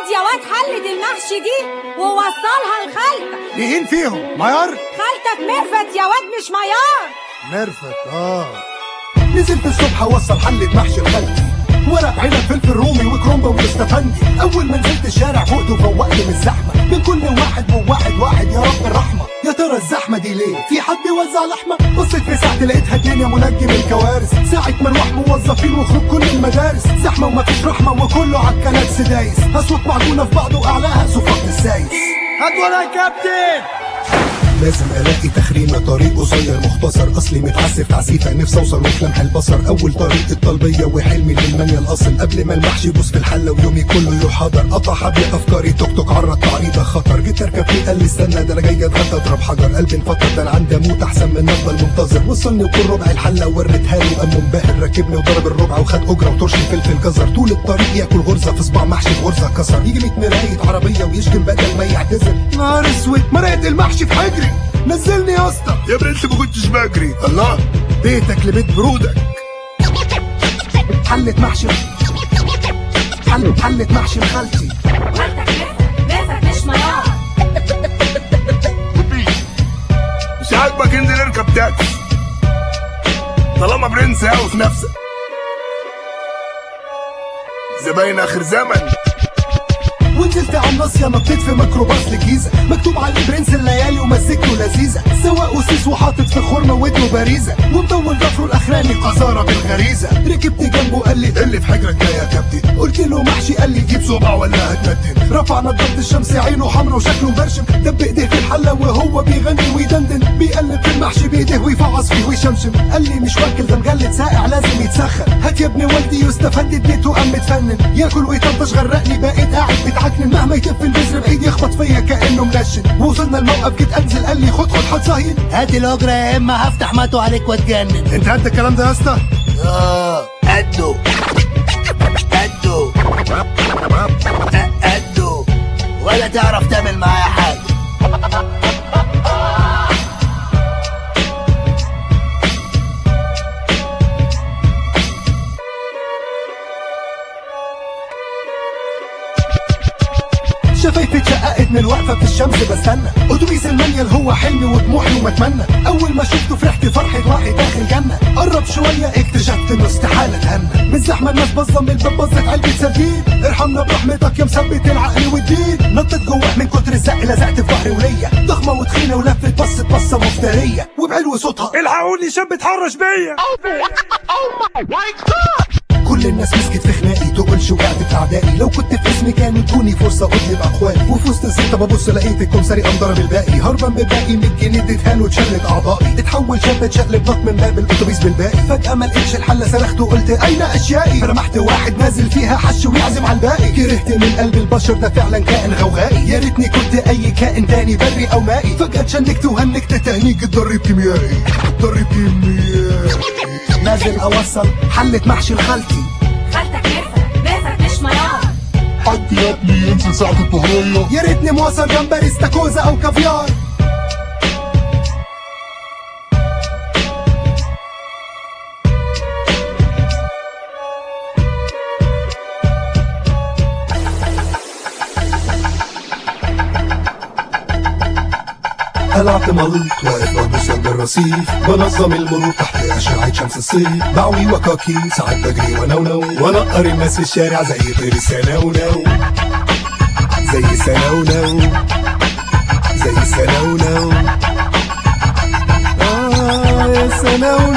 خد يا واد حلة المحشي دي ووصلها لخالتك مين فيهم ميار خالتك ميرفت يا واد مش ميار ميرفت اه نزلت الصبح اوصل حلة محشي لخالتي ورق عنب فلفل رومي وكرومبا واستفندي اول ما نزلت الشارع فوقت وفوقت من الزحمه من كل واحد وواحد واحد يا رب الرحمه يا ترى الزحمه دي ليه في حد بيوزع لحمه بصيت في ساعتي لقيتها الدنيا منجم الكوارث ساعه مروح موظفين وخروج كل المدارس زحمه ومفيش رحمه وكله عالكلاكس دايس اسواق معجونه في بعض واعلاها صفات السايس هات ورا يا كابتن لازم الاقي تخريمه طريق قصير مختصر اصلي متعسف تعسيفه نفسي اوصل وفلمح البصر اول طريق الطلبيه وحلمي للمانيا الاصل قبل ما المحشي يبوس في الحله ويومي كله يحاضر قطع حبل افكاري توك توك عرض تعريضه خطر جيت اركب فيه قال لي استنى ده انا جاي اتغدى اضرب حجر قلبي انفطر ده انا عندي اموت احسن من افضل منتظر وصلني وكل ربع الحله وريتها له قام منبهر ركبني وضرب الربع وخد اجره وطرش فلفل جزر طول الطريق ياكل غرزه في صباع محشي غرزه كسر يجي 100 مرايه عربيه ويشتم بدل ما يعتذر نهار اسود مرقه المحشي في حجري نزلني يا اسطى يا ابني انت ما كنتش بجري الله بيتك لبيت برودك حلة محشي حلة حلة محشي لخالتي خالتك ميرفت ميرفت مش ميار مش عاجبك انزل اركب تاكسي طالما برنس قوي في نفسك زباين اخر زمن ونزلت على الناصية نطيت في ميكروباص للجيزة مكتوب عليه برنس الليالي ومزجته لذيذة سواق وسيس وحاطط في خرمة ودنه باريزة ومطول ضفره الاخراني قذارة بالغريزة ركبت جنبه قال لي اللي في حجرك ده يا كابتن قلت له محشي قال لي جيب صباع ولا هتندن رفع نضارة الشمس عينه حمرا وشكله مبرشم دب ايديه في الحلة وهو بيغني ويدندن بيقلب في المحشي بايديه ويفعص فيه ويشمشم قال لي مش واكل ده مجلد ساقع لازم يتسخن هات يا ابن والدي يستفاد اديته قام متفنن ياكل ويطنطش غرقني بقيت قاعد بتعكنن مهما يتف البذر بايد يخبط فيا كانه منشن ووصلنا الموقف جيت انزل قال لي خد خد هتصهين هات الاجره يا اما هفتح ماتو عليك واتجنن انت قد الكلام ده يا اسطى اه قده قده قده ولا تعرف تعمل معايا حاجه شفايفي اتشققت من الوقفه في الشمس بستنى اتوبيس المانيال هو حلمي وطموحي ومتمنى اول ما شفته فرحت فرحه واحد داخل جنه قرب شويه اكتشفت انه استحاله اتهنى من زحمه الناس بصه من الباب بصت علبه سردين ارحمنا برحمتك يا مثبت العقل والدين نطت جوه من كتر الزق لزقت في ظهري وليا ضخمه وتخينه ولفت بصت بصه مفتريه وبعلو صوتها الحقوني شاب اتحرش بيا كل الناس مسكت في خناقي تقولش وقعت في اعدائي لو كنت في اسمي كان ادوني فرصه اطلب اخواتي وفي وسط الزيطه ببص لقيت الكمساري قام ضرب الباقي هربان بالباقي 100 جنيه اديتها له واتشلت اعضائي اتحول شاب اتشقلب نط من باب الاتوبيس بالباقي فجاه ما لقيتش الحله صرخت وقلت اين اشيائي فرمحت واحد نازل فيها حش ويعزم على الباقي كرهت من قلب البشر ده فعلا كائن غوغائي يا ريتني كنت اي كائن تاني بري او مائي فجاه اتشنكت وهنكت تهنيج اتضرب كيميائي اتضرب كيميائي نازل اوصل حله محشي لخالتي خالتك ميرفت ميرفت مش ميار حد يا ابني ينزل ساعة الظهرية يا ريتني موصل جمبري استاكوزا او كافيار قلعت ملط واقف ببص جنب الرصيف بنظم المرور تحت أشعة شمس الصيف بعوي وكاكي ساعات بجري ونونو ونقر الناس في الشارع زي طير السنونو زي السنونو زي السنونو آه يا سنونو